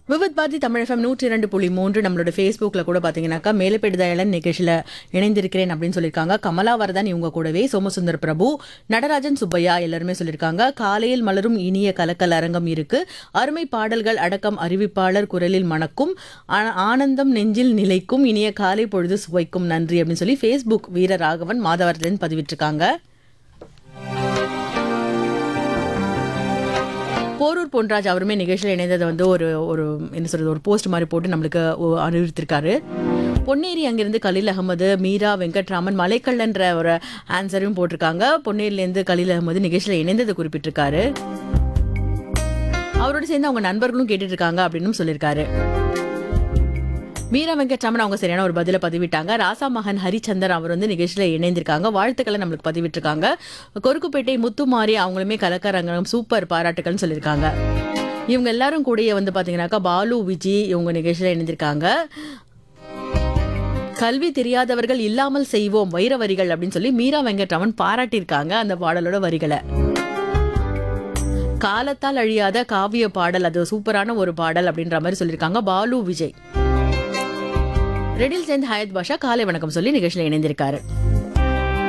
Vividh Bharathi Tamil FM நூற்றி இரண்டு புள்ளி மூன்று நம்மளோட ஃபேஸ்புக்கில் கூட பார்த்தீங்கன்னாக்கா மேலப்பேடு தயாளன் நிகழ்ச்சியில் இணைந்திருக்கிறேன் அப்படின்னு சொல்லியிருக்காங்க கமலாவரதன் இவங்க கூடவே சோமசுந்தர் பிரபு நடராஜன் சுப்பையா எல்லாருமே சொல்லியிருக்காங்க காலையில் மலரும் இனிய கலக்கல் அரங்கம் இருக்கு அருமை பாடல்கள் அடக்கம் அறிவிப்பாளர் குரலில் மணக்கும் ஆ- ஆனந்தம் நெஞ்சில் நிலைக்கும் இனிய காலை பொழுது சுவைக்கும் நன்றி அப்படின்னு சொல்லி ஃபேஸ்புக் வீரராகவன் மாதவரத்திலிருந்து பதிவிட்டிருக்காங்க போரூர் பொன்ராஜ் அவருமே நிகழ்ச்சியில் இணைந்ததை வந்து ஒரு ஒரு என்ன சொல்றது ஒரு போஸ்ட் மாதிரி போட்டு நம்மளுக்கு ஒ- அறிவித்திருக்காரு பொன்னேரி அங்கிருந்து கலீல் அகமது மீரா வெங்கட்ராமன் மலைக்கல்லன்ற ஒரு ஆன்சரும் போட்டிருக்காங்க பொன்னேரியிலேருந்து கலீல் அகமது நிகழ்ச்சியில் இணைந்ததை குறிப்பிட்டிருக்காரு அவரோட சேர்ந்து அவங்க நண்பர்களும் கேட்டுட்டு இருக்காங்க அப்படின்னு சொல்லியிருக்காரு மீரா வெங்கட்ராமன் அவங்க சரியான ஒரு பதில பதிவிட்டாங்க ராசா மகன் ஹரிச்சந்தர் அவர் வந்து நிகழ்ச்சியில இணைந்திருக்காங்க வாழ்த்துக்களை நம்மளுக்கு பதிவிட்டிருக்காங்க கொருக்குப்பேட்டை முத்துமாரி அவங்களுமே கலக்கரங்கம் சூப்பர் பாராட்டுக்கள்னு சொல்லியிருக்காங்க இவங்க எல்லாரும் கூடயே வந்து பாத்தீங்கன்னாக்கா பாலு விஜி இவங்க நிகழ்ச்சியில இணைந்திருக்காங்க கல்வி தெரியாதவர்கள் இல்லாமல் செய்வோம் வைர வரிகள் அப்படின்னு சொல்லி மீரா வெங்கட்ராமன் பாராட்டியிருக்காங்க அந்த பாடலோட வரிகளை காலத்தால் அழியாத காவிய பாடல் அது சூப்பரான ஒரு பாடல் அப்படின்ற மாதிரி சொல்லியிருக்காங்க பாலு விஜய் ரெடில் சேர்ந்து ஹயத் பாஷா காலை வணக்கம் சொல்லி நிகழ்ச்சியில் இணைந்திருக்காரு